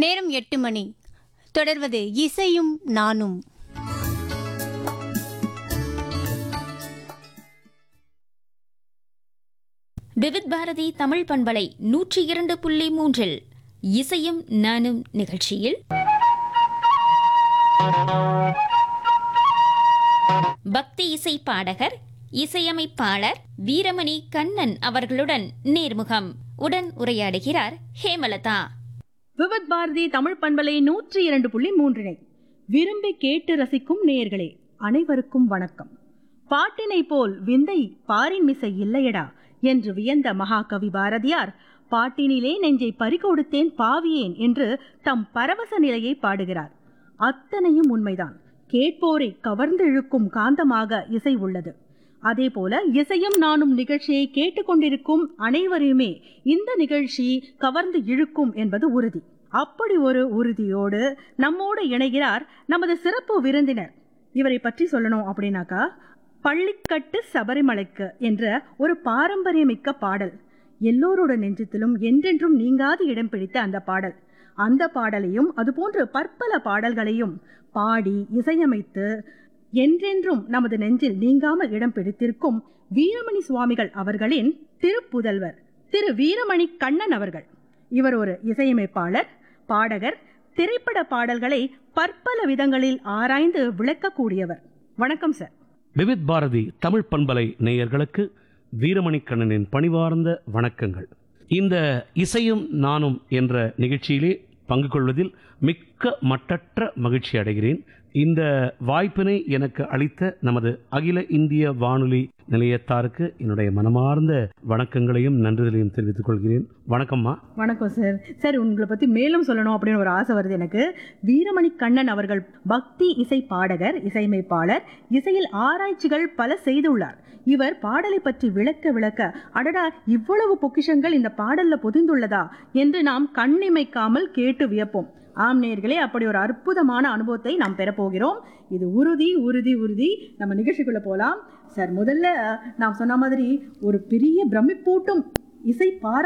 நேரம் எட்டு மணி தொடர்வது இசையும் நானும் விவித் பாரதி தமிழ் பண்பலை நூற்றி இரண்டு புள்ளி மூன்றில் இசையும் நானும் நிகழ்ச்சியில் பக்தி இசை பாடகர் இசையமைப்பாளர் வீரமணி கண்ணன் அவர்களுடன் நேர்முகம் உடன் உரையாடுகிறார் ஹேமலதா விவத் பாரதி தமிழ் பண்பலை நூற்றி இரண்டு புள்ளி மூன்றினை விரும்பி கேட்டு ரசிக்கும் நேயர்களே அனைவருக்கும் வணக்கம் பாட்டினை போல் விந்தை பாரின் மிசை இல்லையடா என்று வியந்த மகாகவி பாரதியார் பாட்டினிலே நெஞ்சை பறிகொடுத்தேன் பாவியேன் என்று தம் பரவச நிலையை பாடுகிறார் அத்தனையும் உண்மைதான் கேட்போரை கவர்ந்து இழுக்கும் காந்தமாக இசை உள்ளது அதேபோல இசையும் நானும் நிகழ்ச்சியை கேட்டுக்கொண்டிருக்கும் அனைவரையுமே இந்த நிகழ்ச்சி கவர்ந்து இழுக்கும் என்பது உறுதி அப்படி ஒரு உறுதியோடு நம்மோடு இணைகிறார் நமது சிறப்பு விருந்தினர் இவரை பற்றி சொல்லணும் அப்படின்னாக்கா பள்ளிக்கட்டு சபரிமலைக்கு என்ற ஒரு பாரம்பரியமிக்க பாடல் எல்லோரோட நெஞ்சத்திலும் என்றென்றும் நீங்காது இடம் பிடித்த அந்த பாடல் அந்த பாடலையும் அதுபோன்று பற்பல பாடல்களையும் பாடி இசையமைத்து என்றென்றும் நமது நெஞ்சில் நீங்காமல் இடம் பிடித்திருக்கும் வீரமணி சுவாமிகள் அவர்களின் திருப்புதல்வர் திரு வீரமணி கண்ணன் அவர்கள் இவர் ஒரு இசையமைப்பாளர் பாடகர் திரைப்பட பாடல்களை பற்பல விதங்களில் ஆராய்ந்து விளக்கக்கூடியவர் வணக்கம் சார் விவித் பாரதி தமிழ் பண்பலை நேயர்களுக்கு வீரமணிக்கண்ணனின் பணிவார்ந்த வணக்கங்கள் இந்த இசையும் நானும் என்ற நிகழ்ச்சியிலே பங்கு கொள்வதில் மிக்க மட்டற்ற மகிழ்ச்சி அடைகிறேன் இந்த வாய்ப்பினை எனக்கு அளித்த நமது அகில இந்திய வானொலி நிலையத்தாருக்கு என்னுடைய மனமார்ந்த வணக்கங்களையும் நன்றிகளையும் தெரிவித்துக் கொள்கிறேன் வணக்கம்மா வணக்கம் சார் சார் உங்களை பற்றி மேலும் சொல்லணும் அப்படின்னு ஒரு ஆசை வருது எனக்கு வீரமணி கண்ணன் அவர்கள் பக்தி இசை பாடகர் இசையமைப்பாளர் இசையில் ஆராய்ச்சிகள் பல செய்துள்ளார் இவர் பாடலை பற்றி விளக்க விளக்க அடடா இவ்வளவு பொக்கிஷங்கள் இந்த பாடல்ல பொதிந்துள்ளதா என்று நாம் கண்ணிமைக்காமல் கேட்டு வியப்போம் ஆம் நேர்களே அப்படி ஒரு அற்புதமான அனுபவத்தை நாம் பெறப்போகிறோம் இது உறுதி உறுதி உறுதி நம்ம நிகழ்ச்சிக்குள்ள போலாம் சார் முதல்ல நாம் சொன்ன மாதிரி ஒரு பெரிய பிரமிப்பூட்டும் இசை பார